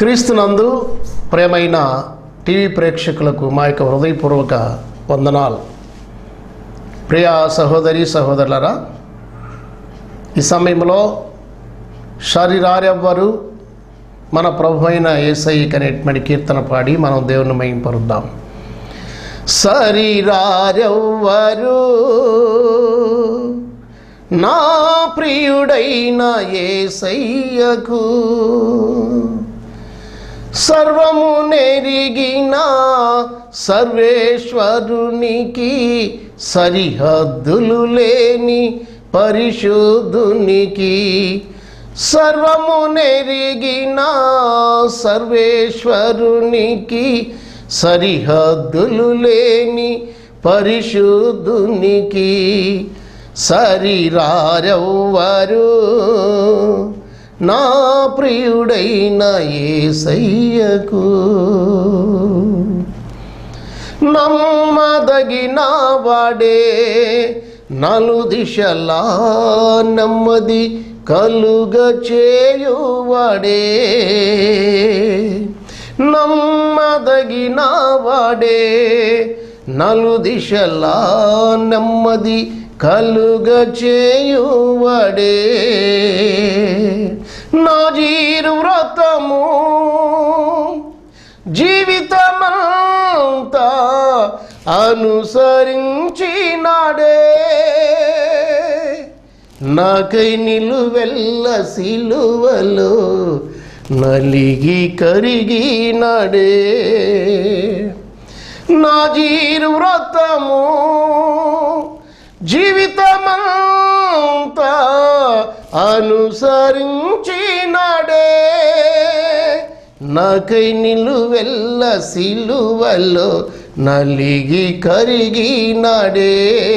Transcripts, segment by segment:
క్రీస్తునందు ప్రేమైన టీవీ ప్రేక్షకులకు మా యొక్క హృదయపూర్వక వందనాలు ప్రియ సహోదరి సహోదరులరా ఈ సమయంలో శరీరారెవ్వరు మన ప్రభు అయిన ఏసై కనేటువంటి కీర్తన పాడి మనం దేవుని మయంపరుద్దాం శరీరారెవ్వరు నా ప్రియుడైన ఏసయ్యకు సర్వము నెరిగిన సర్వేశ్వరునికి సరిహద్దులు లేని పరిశుద్ధునికి సర్వము నెరిగిన సర్వేశ్వరునికి సరిహద్దులు లేని పరిశుద్ధునికి శరీరారెవ్వరు నా ప్రియుడైన ఏసయ్యకు నమ్మదగిన వాడే నలు దిశలా నెమ్మది కలుగ చేయువాడే నమ్మదగిన వాడే నలు దిశలా నెమ్మది కలుగ చేయువడే నా జీరు వ్రతము జీవితమంతా అనుసరించినాడే నాకై నిలువెల్ల సిలువలో నలిగి కరిగినాడే నా జీరు వ్రతము జీవితమంతా అనుసరించినాడే నాకై నిలువెల్ల సిలువలో నలిగి కరిగినాడే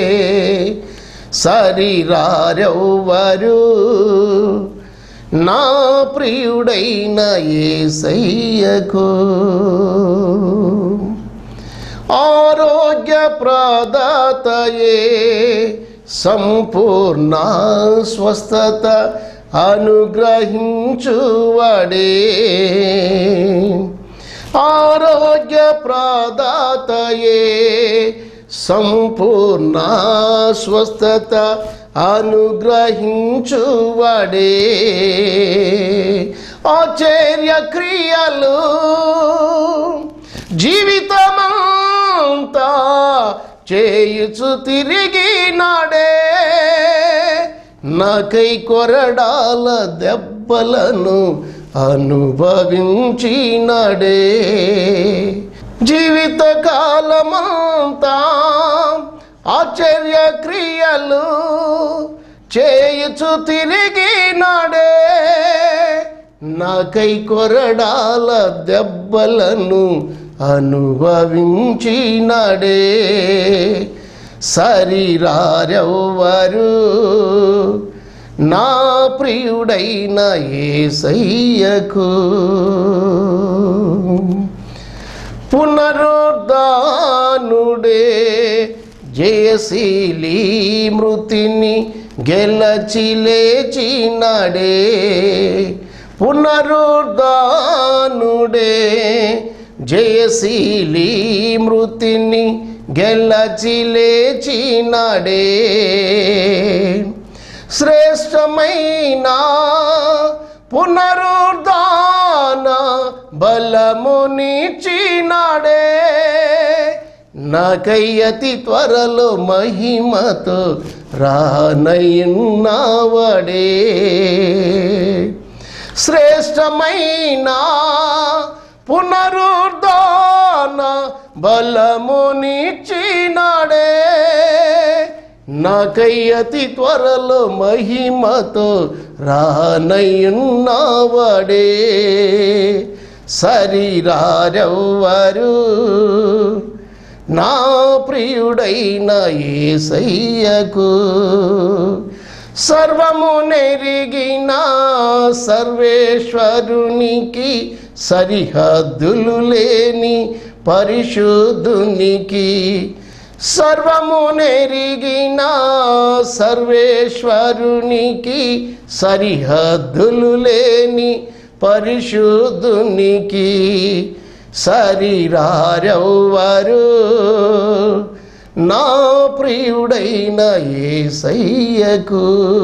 శరీరారెవ్వరు నా ప్రియుడైన ఏసయ్యకు ఆరోగ్య ప్రదాతయే సంపూర్ణ స్వస్థత అనుగ్రహించువడే ఆరోగ్య ప్రదాతయే సంపూర్ణ స్వస్థత అనుగ్రహించువడే ఆశ్చర్య క్రియలు జీవితమంతా చేయుచు తిరిగి నాడే నాకై కొరడాల దెబ్బలను అనుభవించినడే జీవిత కాలమంతా ఆశ్చర్య క్రియలు చేయుచు తిరిగి నాడే నాకై కొరడాల దెబ్బలను అనుభవించినడే శరీరారెవ్వరు నా ప్రియుడైన ఏసయ్యకు పునరుద్ధానుడే జయశీలి మృతిని గెలచి లేచినాడే పునరుద్ధానుడే జయశీలి మృతిని గెలచి లేచినాడే శ్రేష్టమైన పునరుద్ధాన బలమునిచ్చినాడే నాకై అతి త్వరలో మహిమతో రానయ్యున్నావడే శ్రేష్టమైన పునరుద్ధాన బలమునిచ్చినాడే నాకై అతి త్వరలో మహిమతో రానయ్యున్నావడే శరీరారెవ్వరు నా ప్రియుడైన ఏసయ్యకు సర్వము నెరిగిన సర్వేశ్వరునికి సరిహద్దులు లేని పరిశుద్ధునికి సర్వము నెరిగిన సర్వేశ్వరునికి సరిహద్దులు లేని పరిశుద్ధునికి శరీరారెవ్వరు నా ప్రియుడైన ఏసయ్యకు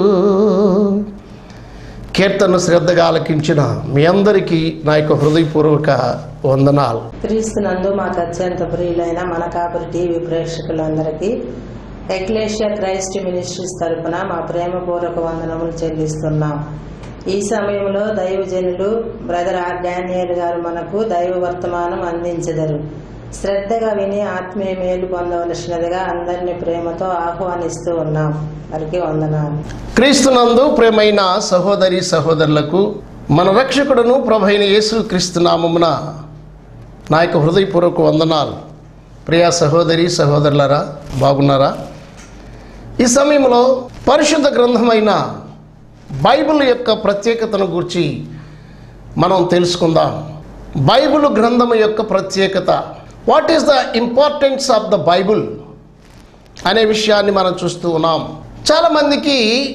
కీర్తన శ్రద్ధగా ఆలకించిన మీ అందరికీ నా యొక్క హృదయపూర్వక వందనాలు క్రీస్తునందు మాకు అత్యంత ప్రియులైన మన కాపురి టీవీ ప్రేక్షకులందరికీ ఎక్లేషియా క్రైస్ట్ మినిస్ట్రీస్ తరపున మా ప్రేమపూర్వక వందనములు చెల్లిస్తున్నాం ఈ సమయంలో దైవజనులు బ్రదర్ ఆర్ డానియల్ గారు మనకు దైవ వర్తమానం అందించెదరు శ్రద్ధగా విని ఆత్మీయ మేలు పొందవలసినదిగా అందరినీ ప్రేమతో ఆహ్వానిస్తూ ఉన్నాం వారికి వందనాలు క్రీస్తునందు ప్రేమైన సహోదరి సహోదరులకు మన రక్షకుడును ప్రభైన యేసు క్రీస్తు నామమున నా యొక్క హృదయపూర్వక వందనాలు ప్రియా సహోదరి సహోదరులరా బాగున్నారా ఈ సమయంలో పరిశుద్ధ గ్రంథమైన బైబిల్ యొక్క ప్రత్యేకతను గురించి మనం తెలుసుకుందాం బైబిల్ గ్రంథము యొక్క ప్రత్యేకత what is the importance of the Bible అనే విషయాన్ని మనం చూస్తూ ఉన్నాం చాలామందికి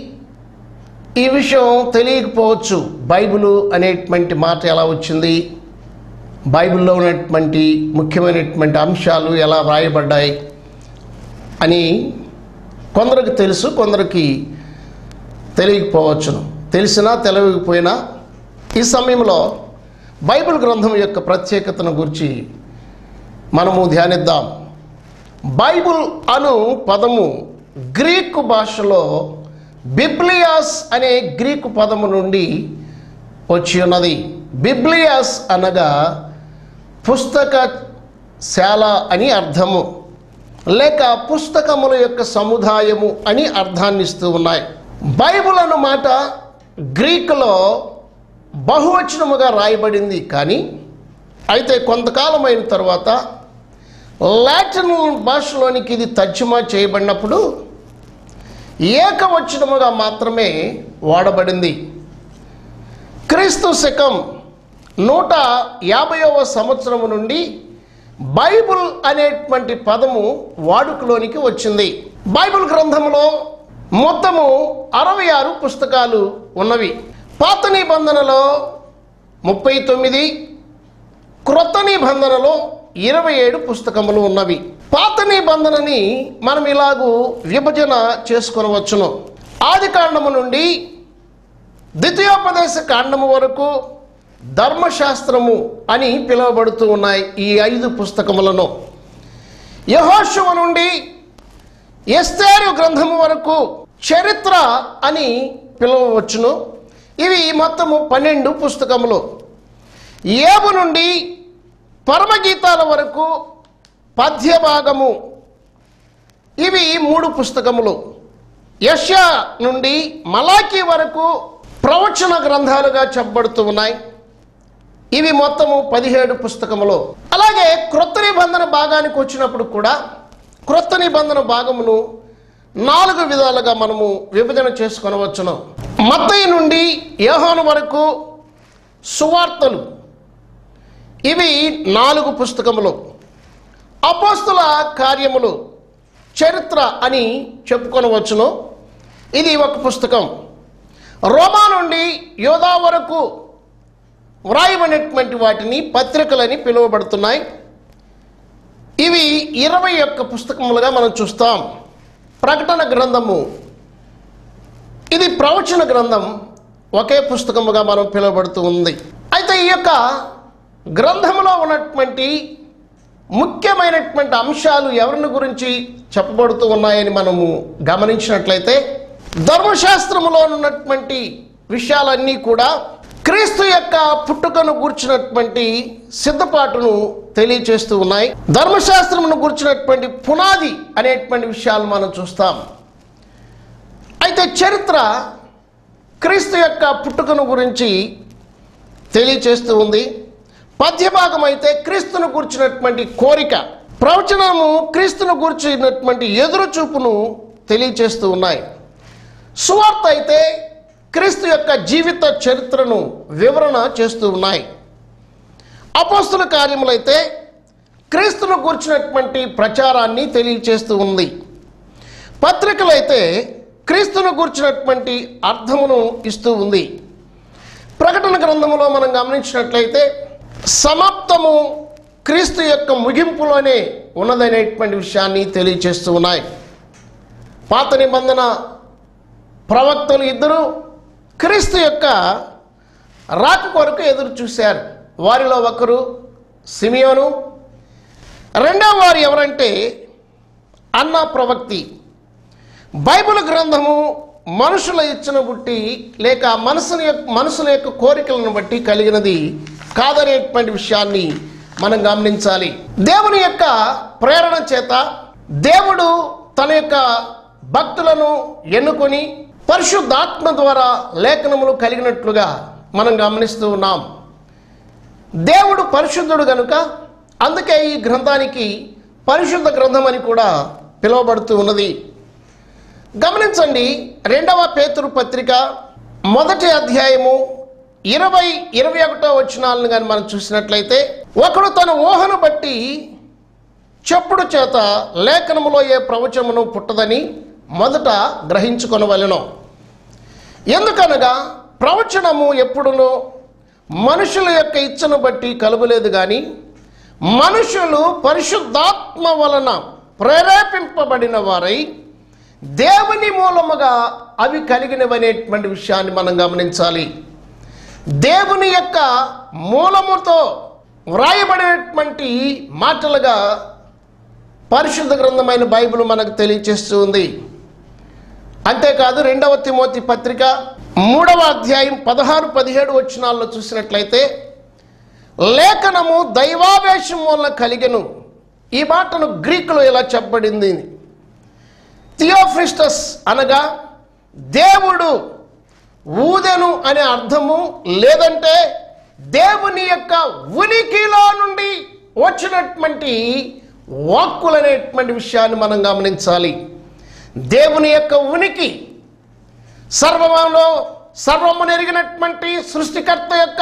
ఈ విషయం తెలియకపోవచ్చు బైబిల్ అనేటువంటి మాట ఎలా వచ్చింది బైబిల్లో ఉన్నటువంటి ముఖ్యమైనటువంటి అంశాలు ఎలా వ్రాయబడ్డాయి అని కొందరికి తెలుసు కొందరికి తెలియకపోవచ్చును తెలిసినా తెలియకపోయినా ఈ సమయంలో బైబిల్ గ్రంథం యొక్క ప్రత్యేకతను గురించి మనము ధ్యానిద్దాం బైబుల్ అను పదము గ్రీకు భాషలో బిబ్లియాస్ అనే గ్రీకు పదము నుండి వచ్చి ఉన్నది బిబ్లియాస్ అనగా పుస్తక శాల అని అర్థము లేక పుస్తకముల యొక్క సముదాయము అని అర్థాన్ని ఇస్తూ ఉన్నాయి బైబుల్ అన్న మాట గ్రీకులో బహువచనముగా రాయబడింది కానీ అయితే కొంతకాలం అయిన తర్వాత లాటిన్ భాషలోనికి ఇది తర్జుమా చేయబడినప్పుడు ఏకవచనముగా మాత్రమే వాడబడింది క్రీస్తు శకం నూట యాభైవ సంవత్సరము నుండి బైబుల్ అనేటువంటి పదము వాడుకలోనికి వచ్చింది బైబిల్ గ్రంథంలో మొత్తము అరవై ఆరు పుస్తకాలు ఉన్నవి పాత నిబంధనలో ముప్పై తొమ్మిది క్రొత్త నిబంధనలో ఇరవై ఏడు పుస్తకములు ఉన్నవి పాత నిబంధనని మనం ఇలాగూ విభజన చేసుకొనవచ్చును ఆది కాండము నుండి ద్వితీయోపదేశ కాండము వరకు ధర్మశాస్త్రము అని పిలువబడుతూ ఉన్నాయి ఈ ఐదు పుస్తకములను యహోశువ నుండి ఎస్తేరు గ్రంథము వరకు చరిత్ర అని పిలువవచ్చును ఇవి మొత్తము పన్నెండు పుస్తకములు ఏబు నుండి పరమగీతాల వరకు పద్య భాగము ఇవి మూడు పుస్తకములు యశ నుండి మలాకి వరకు ప్రవచన గ్రంథాలుగా చెప్పబడుతూ ఉన్నాయి ఇవి మొత్తము పదిహేడు పుస్తకములు అలాగే క్రొత్త నిబంధన భాగానికి వచ్చినప్పుడు కూడా క్రొత్త నిబంధన భాగమును నాలుగు విధాలుగా మనము విభజన చేసుకొనవచ్చును మత్తయి నుండి యోహాను వరకు సువార్తలు ఇవి నాలుగు పుస్తకములు అపోస్తుల కార్యములు చరిత్ర అని చెప్పుకొనవచ్చును ఇది ఒక పుస్తకం రోమా నుండి యోధా వరకు వ్రాయబడినటువంటి వాటిని పత్రికలని పిలువబడుతున్నాయి ఇవి ఇరవై ఒక్క పుస్తకములుగా మనం చూస్తాం ప్రకటన గ్రంథము ఇది ప్రవచన గ్రంథం ఒకే పుస్తకముగా మనం పిలువబడుతూ ఉంది అయితే ఈ యొక్క గ్రంథంలో ఉన్నటువంటి ముఖ్యమైనటువంటి అంశాలు ఎవరిని గురించి చెప్పబడుతూ ఉన్నాయని మనము గమనించినట్లయితే ధర్మశాస్త్రములో ఉన్నటువంటి విషయాలన్నీ కూడా క్రీస్తు యొక్క పుట్టుకను గూర్చినటువంటి సిద్ధపాటును తెలియచేస్తూ ఉన్నాయి ధర్మశాస్త్రమును గూర్చినటువంటి పునాది అనేటువంటి విషయాలు మనం చూస్తాం అయితే చరిత్ర క్రీస్తు యొక్క పుట్టుకను గురించి తెలియచేస్తూ ఉంది పద్యభాగం అయితే క్రీస్తును కూర్చున్నటువంటి కోరిక ప్రవచనము క్రీస్తును కూర్చున్నటువంటి ఎదురు చూపును తెలియచేస్తూ ఉన్నాయి సువార్త అయితే క్రీస్తు యొక్క జీవిత చరిత్రను వివరణ చేస్తూ ఉన్నాయి అపోస్తుల కార్యములైతే క్రీస్తును కూర్చున్నటువంటి ప్రచారాన్ని తెలియచేస్తూ ఉంది పత్రికలైతే క్రీస్తును కూర్చున్నటువంటి అర్థమును ఇస్తూ ఉంది ప్రకటన గ్రంథములో మనం గమనించినట్లయితే సమాప్తము క్రీస్తు యొక్క ముగింపులోనే ఉన్నదనేటువంటి విషయాన్ని తెలియచేస్తూ ఉన్నాయి పాత నిబంధన ప్రవక్తలు ఇద్దరు క్రీస్తు యొక్క రాక కొరకు ఎదురు చూశారు వారిలో ఒకరు సిమియోను రెండవ వారు ఎవరంటే అన్న ప్రవక్తి బైబిల్ గ్రంథము మనుషుల ఇచ్చిన బుట్టి లేక మనసుని యొక్క మనసుల యొక్క కోరికలను బట్టి కలిగినది కాదనేటువంటి విషయాన్ని మనం గమనించాలి దేవుని యొక్క ప్రేరణ చేత దేవుడు తన యొక్క భక్తులను ఎన్నుకొని పరిశుద్ధాత్మ ద్వారా లేఖనములు కలిగినట్లుగా మనం గమనిస్తూ ఉన్నాం దేవుడు పరిశుద్ధుడు గనుక అందుకే ఈ గ్రంథానికి పరిశుద్ధ గ్రంథం అని కూడా పిలువబడుతూ ఉన్నది గమనించండి రెండవ పేతురు పత్రిక మొదటి అధ్యాయము ఇరవై ఇరవై ఒకటో వచనాలను కానీ మనం చూసినట్లయితే ఒకడు తన ఊహను బట్టి చెప్పుడు చేత లేఖనములో ఏ ప్రవచనమును పుట్టదని మొదట గ్రహించుకొనవలెను ఎందుకనగా ప్రవచనము ఎప్పుడునూ మనుషుల యొక్క ఇచ్చను బట్టి కలుగలేదు కానీ మనుషులు పరిశుద్ధాత్మ వలన ప్రేరేపింపబడిన వారై దేవుని మూలముగా అవి కలిగినవనేటువంటి విషయాన్ని మనం గమనించాలి దేవుని యొక్క మూలముతో వ్రాయబడినటువంటి మాటలుగా పరిశుద్ధ గ్రంథమైన బైబిల్ మనకు తెలియచేస్తూ ఉంది అంతేకాదు రెండవ తిమోతి పత్రిక మూడవ అధ్యాయం పదహారు పదిహేడు వచనాల్లో చూసినట్లయితే లేఖనము దైవావేశం వలన కలిగెను ఈ మాటను గ్రీకులో ఇలా చెప్పబడింది థియోఫ్రిస్టస్ అనగా దేవుడు ఊదెను అనే అర్థము లేదంటే దేవుని యొక్క ఉనికిలో నుండి వచ్చినటువంటి వాక్కులు అనేటువంటి విషయాన్ని మనం గమనించాలి దేవుని యొక్క ఉనికి సర్వములో సర్వము నెరిగినటువంటి సృష్టికర్త యొక్క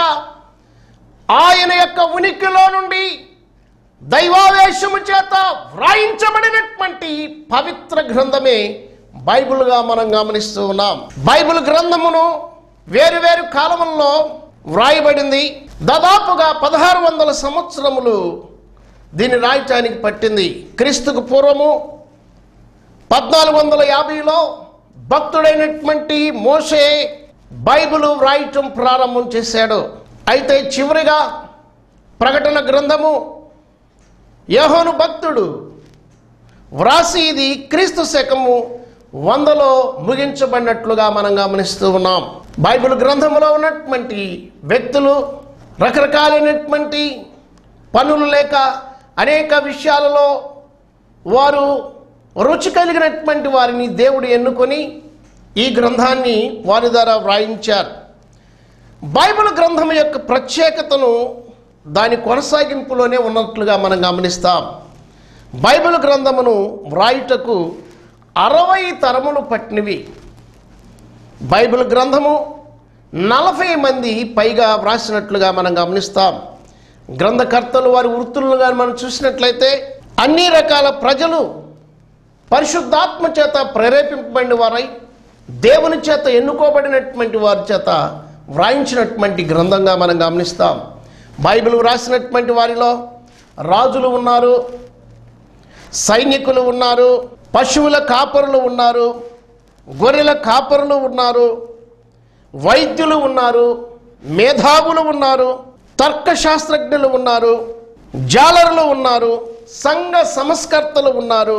ఆయన యొక్క ఉనికిలో నుండి దైవావేశము చేత వ్రాయించబడినటువంటి పవిత్ర గ్రంథమే బైబిల్గా మనం గమనిస్తూ ఉన్నాం బైబిల్ గ్రంథమును వేరు వేరు కాలముల్లో వ్రాయబడింది దాదాపుగా పదహారు వందల సంవత్సరములు దీన్ని రాయటానికి పట్టింది క్రీస్తుకు పూర్వము పద్నాలుగు వందల యాభైలో భక్తుడైనటువంటి మోషే బైబిల్ వ్రాయటం ప్రారంభం చేశాడు అయితే చివరిగా ప్రకటన గ్రంథము యహోను భక్తుడు వ్రాసి ఇది క్రీస్తు శకము వందలో ముగించబడినట్లుగా మనం గమనిస్తూ ఉన్నాం బైబిల్ గ్రంథంలో ఉన్నటువంటి వ్యక్తులు రకరకాలైనటువంటి పనులు లేక అనేక విషయాలలో వారు రుచి కలిగినటువంటి వారిని దేవుడు ఎన్నుకొని ఈ గ్రంథాన్ని వారి ద్వారా వ్రాయించారు బైబిల్ గ్రంథం యొక్క ప్రత్యేకతను దాని కొనసాగింపులోనే ఉన్నట్లుగా మనం గమనిస్తాం బైబిల్ గ్రంథమును వ్రాయుటకు అరవై తరములు పట్టినవి బైబిల్ గ్రంథము నలభై మంది పైగా వ్రాసినట్లుగా మనం గమనిస్తాం గ్రంథకర్తలు వారి వృత్తులను కానీ మనం చూసినట్లయితే అన్ని రకాల ప్రజలు పరిశుద్ధాత్మ చేత ప్రేరేపింపబడిన వారై దేవుని చేత ఎన్నుకోబడినటువంటి వారి చేత వ్రాయించినటువంటి గ్రంథంగా మనం గమనిస్తాం బైబిల్ వ్రాసినటువంటి వారిలో రాజులు ఉన్నారు సైనికులు ఉన్నారు పశువుల కాపరులు ఉన్నారు గొర్రెల కాపరులు ఉన్నారు వైద్యులు ఉన్నారు మేధావులు ఉన్నారు తర్కశాస్త్రజ్ఞులు ఉన్నారు జాలరులు ఉన్నారు సంఘ సంస్కర్తలు ఉన్నారు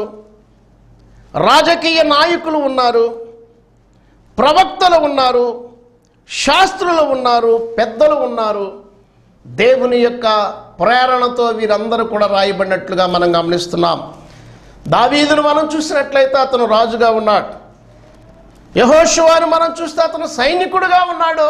రాజకీయ నాయకులు ఉన్నారు ప్రవక్తలు ఉన్నారు శాస్త్రులు ఉన్నారు పెద్దలు ఉన్నారు దేవుని యొక్క ప్రేరణతో వీరందరూ కూడా రాయబడినట్లుగా మనం గమనిస్తున్నాం దావీదును మనం చూసినట్లయితే అతను రాజుగా ఉన్నాడు యహోశివాని మనం చూస్తే అతను సైనికుడుగా ఉన్నాడు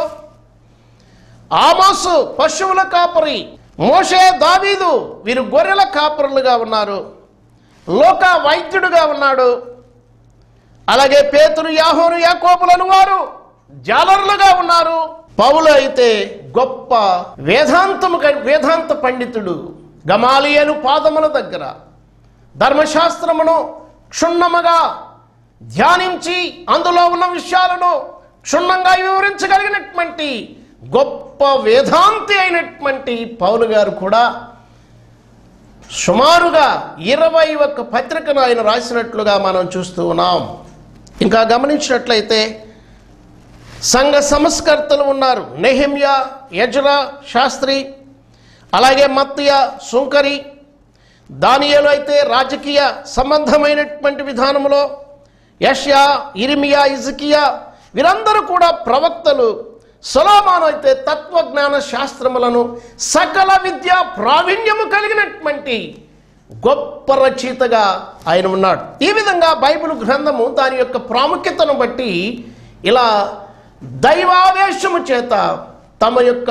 ఆమోసు పశువుల కాపరి మోషే దావీదు వీరు గొర్రెల కాపరులుగా ఉన్నారు లోక వైద్యుడుగా ఉన్నాడు అలాగే పేతురు యాహోను యాకోబులను వారు జాలరులుగా ఉన్నారు పౌలు అయితే గొప్ప వేదాంతము కలి- వేదాంత పండితుడు గమాలియను పాదముల దగ్గర ధర్మశాస్త్రమును క్షుణ్ణముగా ధ్యానించి అందులో ఉన్న విషయాలను క్షుణ్ణంగా వివరించగలిగినటువంటి గొప్ప వేదాంతి అయినటువంటి పౌలు గారు కూడా సుమారుగా ఇరవై ఒక్క పత్రికను ఆయన రాసినట్లుగా మనం చూస్తూ ఉన్నాం ఇంకా గమనించినట్లయితే సంఘ సంస్కర్తలు ఉన్నారు నెహెమ్యా యజ్రా శాస్త్రి అలాగే మత్తియ సుంకరి దానియేలు అయితే రాజకీయ సంబంధమైనటువంటి విధానంలో యష్యా ఇరిమియా ఇజకియా వీరందరూ కూడా ప్రవక్తలు సొలోమాను అయితే తత్వజ్ఞాన శాస్త్రములను సకల విద్యా ప్రావీణ్యము కలిగినటువంటి గొప్ప రచయితగా ఆయన ఉన్నాడు ఈ విధంగా బైబిల్ గ్రంథము దాని యొక్క ప్రాముఖ్యతను బట్టి ఇలా దైవావేశము చేత తమ యొక్క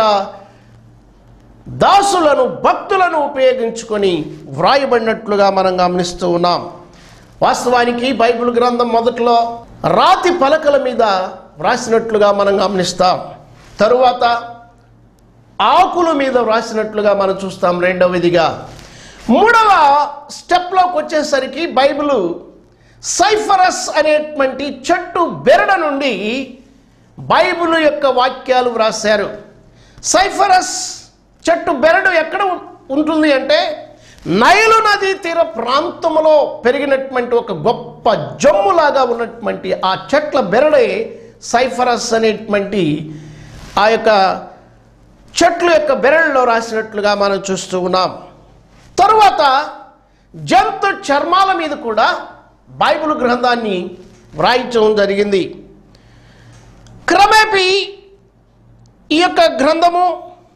దాసులను భక్తులను ఉపయోగించుకొని వ్రాయబడినట్లుగా మనం గమనిస్తూ ఉన్నాం వాస్తవానికి బైబిల్ గ్రంథం మొదట్లో రాతి పలకల మీద వ్రాసినట్లుగా మనం గమనిస్తాం తరువాత ఆకుల మీద వ్రాసినట్లుగా మనం చూస్తాం రెండవదిగా మూడవ స్టెప్లోకి వచ్చేసరికి బైబిల్ సైఫరస్ అనేటువంటి చెట్టు బెరడ నుండి బైబిల్ యొక్క వాక్యాలు వ్రాశారు సైఫరస్ చెట్టు బెరడు ఎక్కడ ఉంటుంది అంటే నైలు నది తీర ప్రాంతంలో పెరిగినటువంటి ఒక గొప్ప జమ్ములాగా ఉన్నటువంటి ఆ చెట్ల బెరడే సైఫరస్ అనేటువంటి ఆ యొక్క చెట్ల యొక్క బెరళ్ళలో రాసినట్లుగా మనం చూస్తూ ఉన్నాం తరువాత జంతు చర్మాల మీద కూడా బైబిల్ గ్రంథాన్ని వ్రాయించడం జరిగింది క్రమేపీ ఈ యొక్క గ్రంథము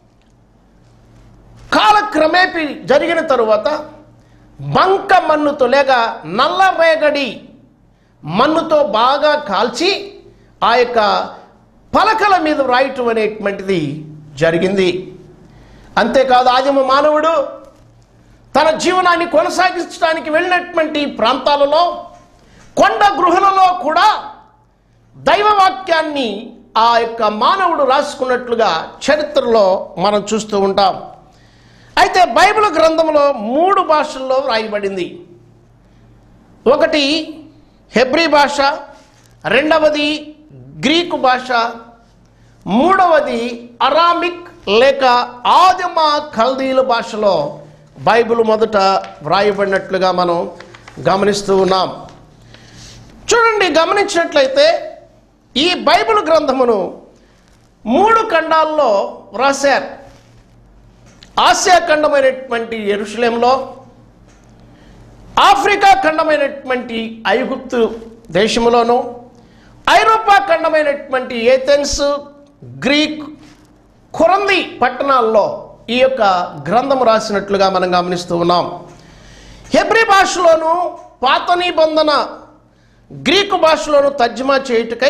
కాలక్రమేపీ జరిగిన తరువాత బంక మన్నుతో లేక నల్ల రేగడి మన్నుతో బాగా కాల్చి ఆ యొక్క పలకల మీద వ్రాయటం అనేటువంటిది జరిగింది అంతేకాదు ఆదిమ మానవుడు తన జీవనాన్ని కొనసాగించడానికి వెళ్ళినటువంటి ప్రాంతాలలో కొండ గృహలలో కూడా దైవవాక్యాన్ని ఆ యొక్క మానవుడు రాసుకున్నట్లుగా చరిత్రలో మనం చూస్తూ ఉంటాం అయితే బైబిల్ గ్రంథంలో మూడు భాషల్లో వ్రాయబడింది ఒకటి హెబ్రీ భాష రెండవది గ్రీకు భాష మూడవది అరామిక్ లేక ఆదిమ కల్దీల భాషలో బైబిల్ మొదట వ్రాయబడినట్లుగా మనం గమనిస్తూ ఉన్నాం చూడండి గమనించినట్లయితే ఈ బైబిల్ గ్రంథమును మూడు ఖండాల్లో వ్రాశారు ఆసియా ఖండమైనటువంటి ఎరుషలేంలో ఆఫ్రికా ఖండమైనటువంటి ఐగుప్తు దేశములోను ఐరోపా ఖండమైనటువంటి ఏథెన్స్ గ్రీక్ కొరంది పట్టణాల్లో ఈ యొక్క గ్రంథం రాసినట్లుగా మనం గమనిస్తూ ఉన్నాం హెబ్రి భాషలోను పాత నిబంధన గ్రీకు భాషలోను తర్జుమా చేయుటకై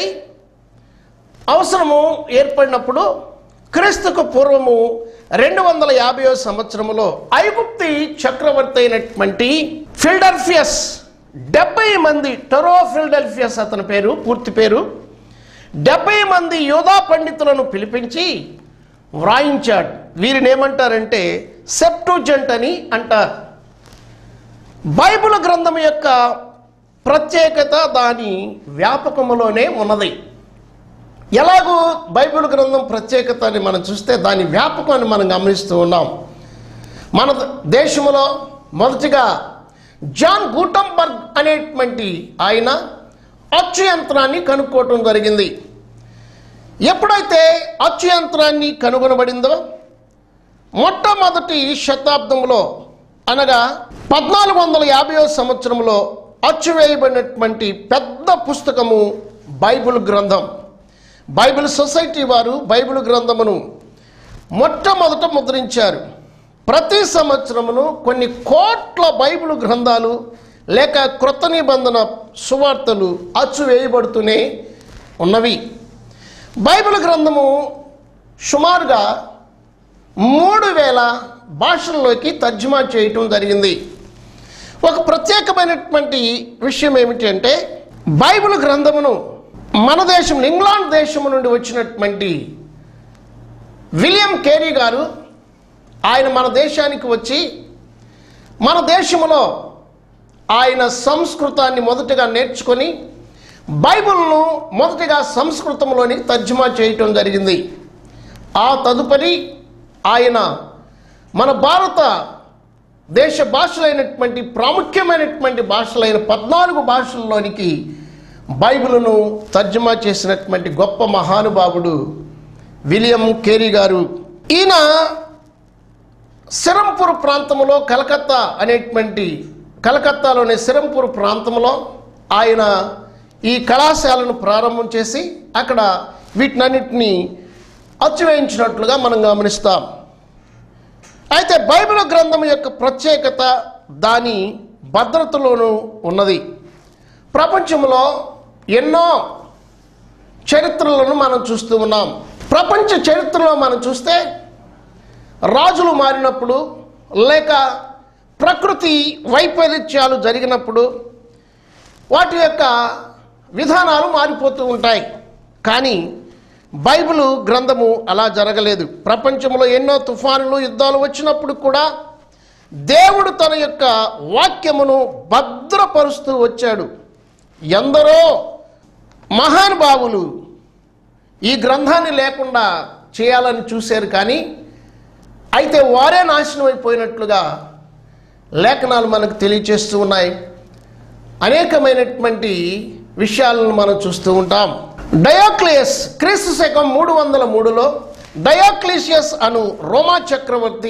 అవసరము ఏర్పడినప్పుడు క్రీస్తుకు పూర్వము రెండు వందల యాభైవ సంవత్సరములో ఐగుప్తి చక్రవర్తి అయినటువంటి ఫిల్డర్ఫియస్ డెబ్బై మంది టొరో ఫిల్డల్ఫియస్ అతని పేరు పూర్తి పేరు డెబ్బై మంది యోధా పండితులను పిలిపించి వ్రాయించాడు వీరిని ఏమంటారంటే సెప్టూజెంట్ అని అంటారు బైబిల్ గ్రంథం యొక్క ప్రత్యేకత దాని వ్యాపకములోనే ఉన్నది ఎలాగో బైబిల్ గ్రంథం ప్రత్యేకత అని మనం చూస్తే దాని వ్యాపకాన్ని మనం గమనిస్తూ ఉన్నాం మన దేశంలో మొదటిగా జాన్ గూటంబర్గ్ అనేటువంటి ఆయన అచ్చు యంత్రాన్ని కనుక్కోవటం జరిగింది ఎప్పుడైతే అచ్చు యంత్రాన్ని కనుగొనబడిందో మొట్టమొదటి శతాబ్దంలో అనగా పద్నాలుగు వందల యాభైవ సంవత్సరంలో అచ్చు వేయబడినటువంటి పెద్ద పుస్తకము బైబిల్ గ్రంథం బైబిల్ సొసైటీ వారు బైబిల్ గ్రంథమును మొట్టమొదట ముద్రించారు ప్రతి సంవత్సరమును కొన్ని కోట్ల బైబిల్ గ్రంథాలు లేక క్రొత్త నిబంధన సువార్తలు అచ్చు వేయబడుతూనే ఉన్నవి బైబిల్ గ్రంథము సుమారుగా మూడు వేల భాషల్లోకి తర్జుమా చేయటం జరిగింది ఒక ప్రత్యేకమైనటువంటి విషయం ఏమిటి అంటే బైబిల్ గ్రంథమును మన దేశం ఇంగ్లాండ్ దేశము నుండి వచ్చినటువంటి విలియం కేరీ గారు ఆయన మన దేశానికి వచ్చి మన దేశంలో ఆయన సంస్కృతాన్ని మొదటగా నేర్చుకొని బైబిల్ను మొదటగా సంస్కృతంలోని తర్జుమా చేయటం జరిగింది ఆ తదుపరి ఆయన మన భారత దేశ భాషలైనటువంటి ప్రాముఖ్యమైనటువంటి భాషలైన పద్నాలుగు భాషల్లోనికి బైబిలును తర్జుమా చేసినటువంటి గొప్ప మహానుభావుడు విలియం కేరీ గారు ఈయన సిరంపూర్ ప్రాంతంలో కలకత్తా అనేటువంటి కలకత్తాలోని సిరంపూర్ ప్రాంతంలో ఆయన ఈ కళాశాలను ప్రారంభం చేసి అక్కడ వీటినన్నిటినీ అచ్చువేయించినట్లుగా మనం గమనిస్తాం అయితే బైబిల్ గ్రంథం యొక్క ప్రత్యేకత దాని భద్రతలోనూ ఉన్నది ప్రపంచంలో ఎన్నో చరిత్రలను మనం చూస్తూ ఉన్నాం ప్రపంచ చరిత్రలో మనం చూస్తే రాజులు మారినప్పుడు లేక ప్రకృతి వైపరీత్యాలు జరిగినప్పుడు వాటి యొక్క విధానాలు మారిపోతూ ఉంటాయి కానీ బైబిల్ గ్రంథము అలా జరగలేదు ప్రపంచంలో ఎన్నో తుఫానులు యుద్ధాలు వచ్చినప్పుడు కూడా దేవుడు తన యొక్క వాక్యమును భద్రపరుస్తూ వచ్చాడు ఎందరో మహానుభావులు ఈ గ్రంథాన్ని లేకుండా చేయాలని చూశారు కానీ అయితే వారే నాశనం అయిపోయినట్లుగా లేఖనాలు మనకు తెలియచేస్తూ ఉన్నాయి అనేకమైనటువంటి విషయాలను మనం చూస్తూ ఉంటాం డయోక్లియస్ క్రీస్తు శకం మూడు వందల మూడులో డయోక్లీషియస్ అను రోమా చక్రవర్తి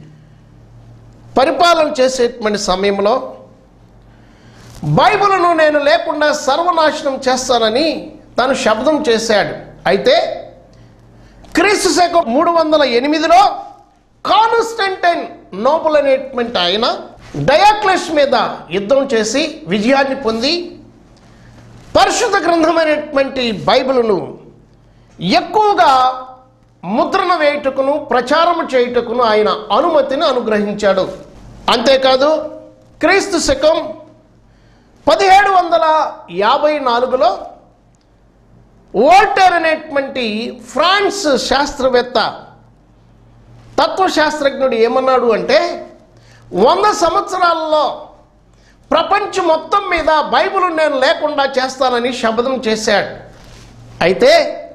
పరిపాలన చేసేటువంటి సమయంలో బైబిల్ను నేను లేకుండా సర్వనాశనం చేస్తానని తను శబ్దం చేశాడు అయితే క్రీస్తు శకం మూడు వందల ఎనిమిదిలో కాన్స్టంటైన్ నోబుల్ అనేటువంటి ఆయన డయాక్లస్ మీద యుద్ధం చేసి విజయాన్ని పొంది పరిశుద్ధ గ్రంథమైనటువంటి బైబిలును ఎక్కువగా ముద్రణ వేయుటకును ప్రచారం చేయుటకును ఆయన అనుమతిని అనుగ్రహించాడు అంతేకాదు క్రీస్తు శకం పదిహేడు వందల యాభై నాలుగులో వోల్టేర్ అనేటువంటి ఫ్రాన్స్ శాస్త్రవేత్త తత్వశాస్త్రజ్ఞుడు ఏమన్నాడు అంటే వంద సంవత్సరాలలో ప్రపంచం మొత్తం మీద బైబిల్ నేను లేకుండా చేస్తానని శపథం చేశాడు అయితే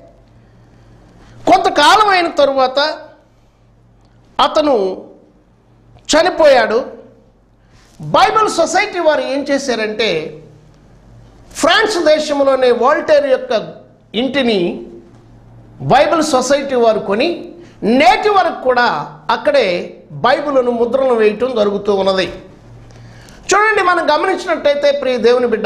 కొంతకాలం అయిన తరువాత అతను చనిపోయాడు బైబిల్ సొసైటీ వారు ఏం చేశారంటే ఫ్రాన్స్ దేశంలోని వాల్టేర్ యొక్క ఇంటిని బైబిల్ సొసైటీ వారు కొని నేటి వరకు కూడా అక్కడే బైబిల్ను ముద్రను వేయటం జరుగుతూ ఉన్నది చూడండి మనం గమనించినట్టయితే ప్రియ దేవుని బిడ్డ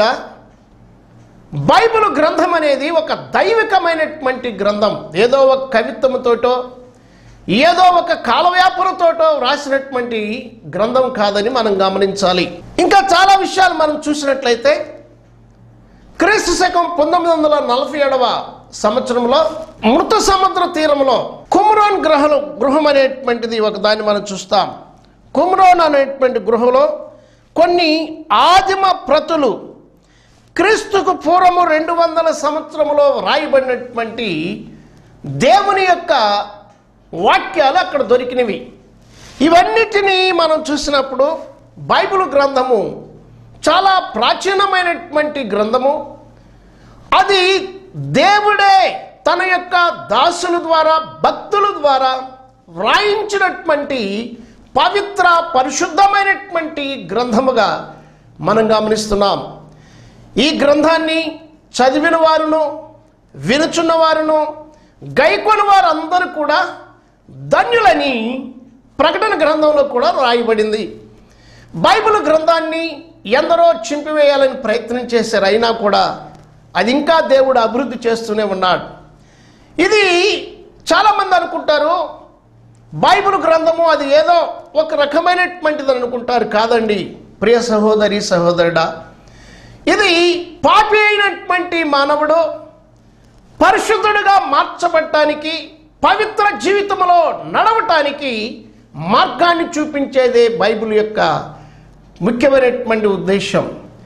బైబిల్ గ్రంథం అనేది ఒక దైవికమైనటువంటి గ్రంథం ఏదో ఒక కవిత్వముతోటో ఏదో ఒక కాలవ్యాపురతోటో రాసినటువంటి గ్రంథం కాదని మనం గమనించాలి ఇంకా చాలా విషయాలు మనం చూసినట్లయితే క్రీస్తు శకం పంతొమ్మిది వందల నలభై ఏడవ సంవత్సరంలో మృత సముద్ర తీరంలో కుమ్రోన్ గ్రహలు గృహం అనేటువంటిది ఒక దాన్ని మనం చూస్తాం కుమ్రోన్ అనేటువంటి గృహంలో కొన్ని ఆదిమ ప్రతులు క్రీస్తుకు పూర్వము రెండు వందల సంవత్సరములో రాయబడినటువంటి దేవుని యొక్క వాక్యాలు అక్కడ దొరికినవి ఇవన్నిటినీ మనం చూసినప్పుడు బైబిల్ గ్రంథము చాలా ప్రాచీనమైనటువంటి గ్రంథము అది దేవుడే తన యొక్క దాసుల ద్వారా భక్తుల ద్వారా వ్రాయించినటువంటి పవిత్ర పరిశుద్ధమైనటువంటి గ్రంథముగా మనం గమనిస్తున్నాం ఈ గ్రంథాన్ని చదివిన వారును వినుచున్న వారును గైకొని వారందరూ కూడా ధన్యులని ప్రకటన గ్రంథంలో కూడా రాయబడింది బైబిల్ గ్రంథాన్ని ఎందరో చింపివేయాలని ప్రయత్నం చేశారు అయినా కూడా అది ఇంకా దేవుడు అభివృద్ధి చేస్తూనే ఉన్నాడు ఇది చాలామంది అనుకుంటారు బైబిల్ గ్రంథము అది ఏదో ఒక రకమైనటువంటిది అనుకుంటారు కాదండి ప్రియ సహోదరి సహోదరుడా ఇది పాపి అయినటువంటి మానవుడు పరిశుద్ధుడుగా మార్చబడటానికి పవిత్ర జీవితంలో నడవటానికి మార్గాన్ని చూపించేదే బైబిల్ యొక్క ముఖ్యమైనటువంటి ఉద్దేశం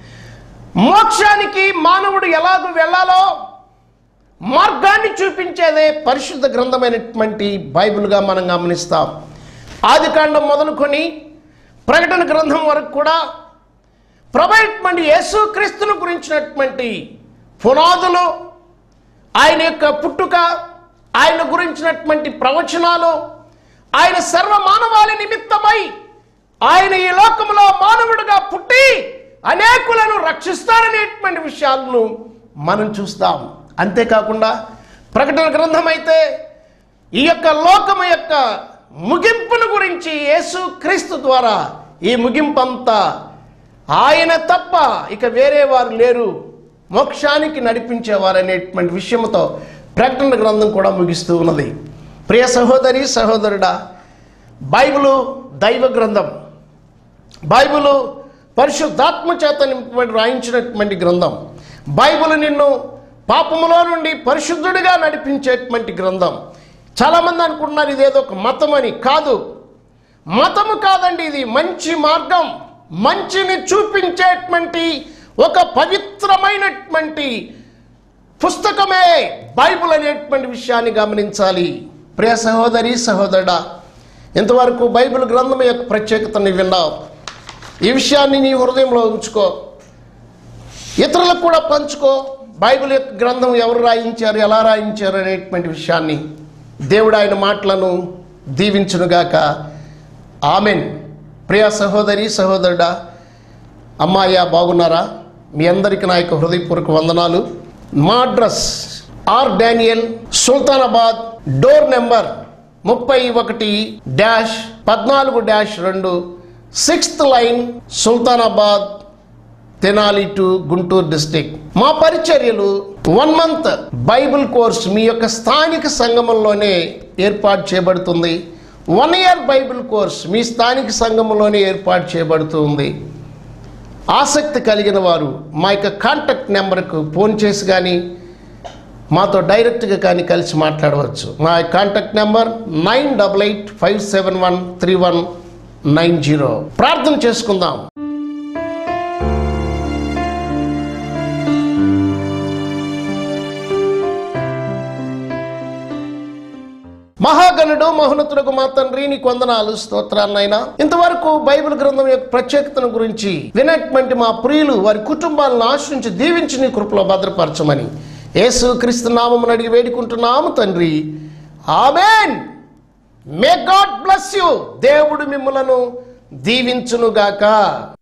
మోక్షానికి మానవుడు ఎలాగూ వెళ్ళాలో మార్గాన్ని చూపించేదే పరిశుద్ధ గ్రంథమైనటువంటి బైబిల్గా మనం గమనిస్తాం ఆదికాండం మొదలుకొని ప్రకటన గ్రంథం వరకు కూడా ప్రభైనటువంటి యేసుక్రీస్తును గురించినటువంటి పునాదులు ఆయన యొక్క పుట్టుక ఆయన గురించినటువంటి ప్రవచనాలు ఆయన సర్వ మానవాళి నిమిత్తమై ఆయన ఈ లోకంలో మానవుడిగా పుట్టి అనేకులను రక్షిస్తారనేటువంటి విషయాలను మనం చూస్తాం అంతేకాకుండా ప్రకటన గ్రంథం అయితే ఈ యొక్క లోకము యొక్క ముగింపును గురించి యేసు క్రీస్తు ద్వారా ఈ ముగింపంతా ఆయన తప్ప ఇక వేరే వారు లేరు మోక్షానికి నడిపించేవారు అనేటువంటి విషయంతో ప్రకటన గ్రంథం కూడా ముగిస్తూ ఉన్నది ప్రియ సహోదరి సహోదరుడా బైబిలు దైవ గ్రంథం బైబిలు పరిశుద్ధాత్మ చేత నింపబడి రాయించినటువంటి గ్రంథం బైబిల్ నిన్ను పాపములో నుండి పరిశుద్ధుడిగా నడిపించేటువంటి గ్రంథం చాలామంది అనుకుంటున్నారు ఇదేదో ఒక మతం అని కాదు మతము కాదండి ఇది మంచి మార్గం మంచిని చూపించేటువంటి ఒక పవిత్రమైనటువంటి పుస్తకమే బైబిల్ అనేటువంటి విషయాన్ని గమనించాలి ప్రియ సహోదరి సహోదరుడా ఇంతవరకు బైబిల్ గ్రంథం యొక్క ప్రత్యేకతని విన్నావు ఈ విషయాన్ని నీ హృదయంలో ఉంచుకో ఇతరులకు కూడా పంచుకో బైబిల్ యొక్క గ్రంథం ఎవరు రాయించారు ఎలా రాయించారు అనేటువంటి విషయాన్ని దేవుడు ఆయన మాటలను దీవించునుగాక ఆమెన్ ప్రియ సహోదరి సహోదరుడా అమ్మాయ్య బాగున్నారా మీ అందరికీ నా యొక్క హృదయపూర్వక వందనాలు మా address R Daniel Sultanabad door number ముప్పై ఒకటి డాష్ పద్నాలుగు డాష్ రెండు sixth line Sultanabad Tenali to Guntur district మా పరిచర్యలు వన్ మంత్ బైబిల్ కోర్స్ మీ యొక్క స్థానిక సంఘమంలోనే ఏర్పాటు చేయబడుతుంది వన్ ఇయర్ బైబిల్ కోర్స్ మీ స్థానిక సంఘంలోనే ఏర్పాటు చేయబడుతుంది ఆసక్తి కలిగిన వారు మా యొక్క కాంటాక్ట్ నెంబర్కు ఫోన్ చేసి కానీ మాతో డైరెక్ట్గా కానీ కలిసి మాట్లాడవచ్చు మా contact number nine double eight five seven one three one nine zero ప్రార్థన చేసుకుందాం మహాగణుడు మహోన్నతులకు మా తండ్రి నీ కొందనాలు స్తోత్రాన్నైనా ఇంతవరకు బైబిల్ గ్రంథం యొక్క ప్రత్యేకతను గురించి వినటువంటి మా ప్రియులు వారి కుటుంబాలను ఆశ్రయించి దీవించి నీ కృపలో భద్రపరచమని యేసు క్రీస్తు నామమును అడిగి వేడుకుంటున్నాము తండ్రి amen may God bless you దేవుడు మిమ్మలను దీవించునుగాక